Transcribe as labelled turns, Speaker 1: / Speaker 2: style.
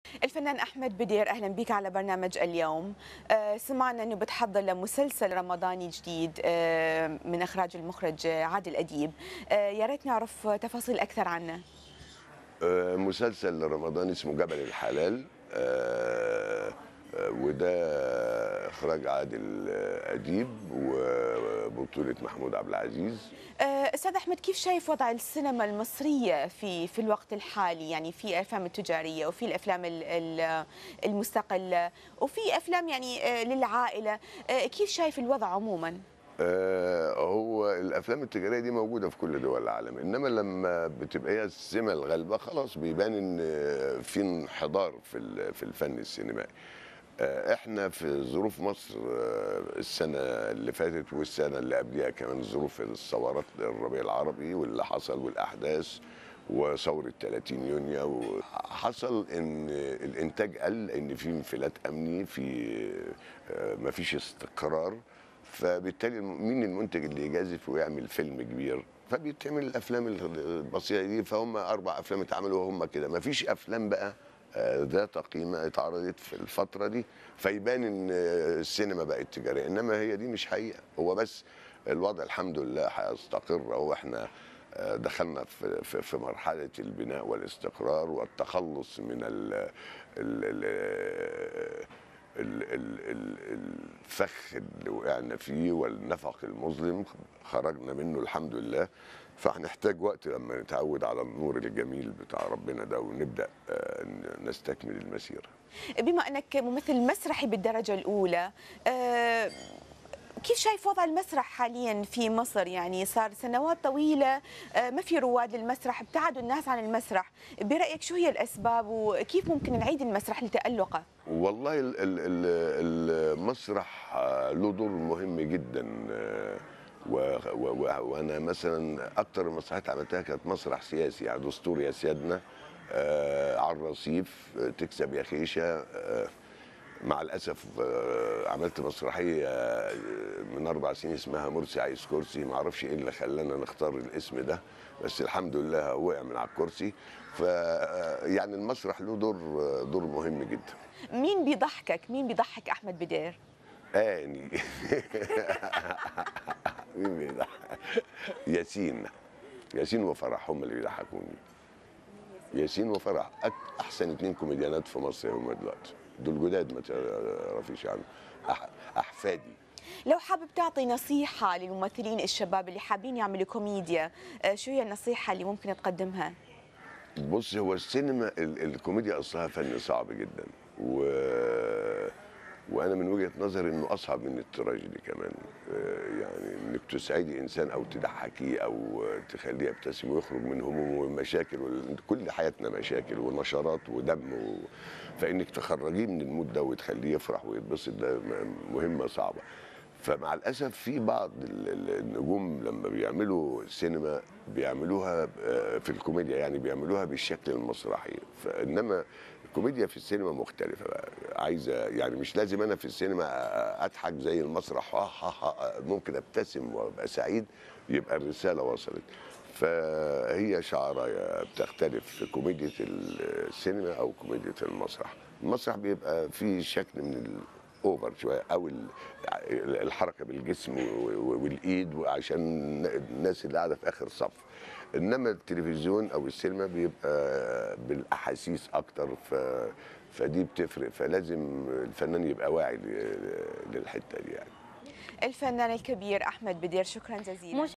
Speaker 1: الفنان احمد بدير اهلا بك على برنامج اليوم آه، سمعنا انه بتحضر لمسلسل رمضاني جديد آه، من اخراج المخرج عادل اديب آه، يا ريت نعرف تفاصيل اكثر عنه
Speaker 2: آه، مسلسل رمضان اسمه جبل الحلال آه، آه، وده اخراج عادل آه، اديب وبطوله محمود عبد العزيز
Speaker 1: آه، استاذ احمد كيف شايف وضع السينما المصريه في في الوقت الحالي يعني في الافلام التجاريه وفي الافلام ال- ال- المستقله وفي افلام يعني آه، للعائله آه، كيف شايف الوضع عموما
Speaker 2: آه، هو الافلام التجاريه دي موجوده في كل دول العالم انما لما بتبقى هي السمه الغالبه خلاص بيبان ان آه، في انحدار في ال- في الفن السينمائي آه، احنا في ظروف مصر آه، السنه اللي فاتت والسنه اللي قبلها كمان ظروف الثورات الربيع العربي واللي حصل والاحداث وثوره 30 يونيو حصل ان الانتاج قل ان في انفلات امني في آه، مفيش استقرار فبالتالي مين المنتج اللي يجازف ويعمل فيلم كبير فبيتعمل الافلام البسيطه دي فهم اربع افلام اتعملوا وهم كده مفيش افلام بقى آه، ذات قيمه اتعرضت في الفتره دي فيبان ان آه، السينما بقت تجاريه انما هي دي مش حقيقه هو بس الوضع الحمد لله هيستقر او احنا آه، دخلنا في في في مرحله البناء والاستقرار والتخلص من ال ال ال ال- ال- ال- الفخ اللي وقعنا فيه والنفق المظلم خرجنا منه الحمد لله فهنحتاج وقت لما نتعود على النور الجميل بتاع ربنا ده ونبدا آه، نستكمل المسيره
Speaker 1: بما انك ممثل مسرحي بالدرجه الاولى آه، كيف شايف وضع المسرح حاليا في مصر يعني صار سنوات طويله آه، ما في رواد للمسرح ابتعدوا الناس عن المسرح برايك شو هي الاسباب وكيف ممكن نعيد المسرح لتالقه
Speaker 2: والله ال- ال- ال- المسرح آه، له دور مهم جدا آه، و- و- و- وانا مثلا اكتر المسرحيات عملتها كانت مسرح سياسي يعني دستور يا سيادنا آه، على الرصيف آه، تكسب يا خيشه آه، مع الاسف آه، عملت مسرحيه آه، من اربع سنين اسمها مرسي عايز كرسي ما اعرفش ايه اللي خلانا نختار الاسم ده بس الحمد لله وقع من على الكرسي ف آه، يعني المسرح له دور آه، دور مهم جدا
Speaker 1: مين بيضحكك مين بيضحك احمد بدير
Speaker 2: اني مين بيضحك ياسين ياسين وفرح هم اللي بيضحكوني ياسين وفرح أك- احسن اتنين كوميديانات في مصر هم دلوقتي دول جداد ما تعرفيش عنهم أح احفادي
Speaker 1: لو حابب تعطي نصيحه للممثلين الشباب اللي حابين يعملوا كوميديا آه، شو هي النصيحه اللي ممكن تقدمها
Speaker 2: بص هو السينما ال- الكوميديا اصلها فن صعب جدا و وانا من وجهه نظري انه اصعب من التراجيدي كمان آه، يعني انك تسعدي انسان او تضحكيه او تخليه يبتسم ويخرج من همومه ومشاكل وال- كل حياتنا مشاكل ونشرات ودم و... فانك تخرجيه من المود ده وتخليه يفرح ويتبسط ده م- مهمه صعبه فمع الاسف في بعض ال- ال- النجوم لما بيعملوا سينما بيعملوها آه، في الكوميديا يعني بيعملوها بالشكل المسرحي فانما الكوميديا في السينما مختلفه بقى عايزه يعني مش لازم انا في السينما اضحك زي المسرح ها ها ها ممكن ابتسم وابقى سعيد يبقى الرساله وصلت فهي شعرايه بتختلف في كوميديا السينما او كوميديا المسرح المسرح بيبقى فيه شكل من الاوفر شويه او ال- الحركه بالجسم و- و- والايد وعشان الناس اللي قاعده في اخر صف انما التلفزيون او السينما بيبقى بالاحاسيس اكتر ف فدي بتفرق فلازم الفنان يبقى واعي ل- للحته دي يعني
Speaker 1: الفنان الكبير احمد بدير شكرا جزيلا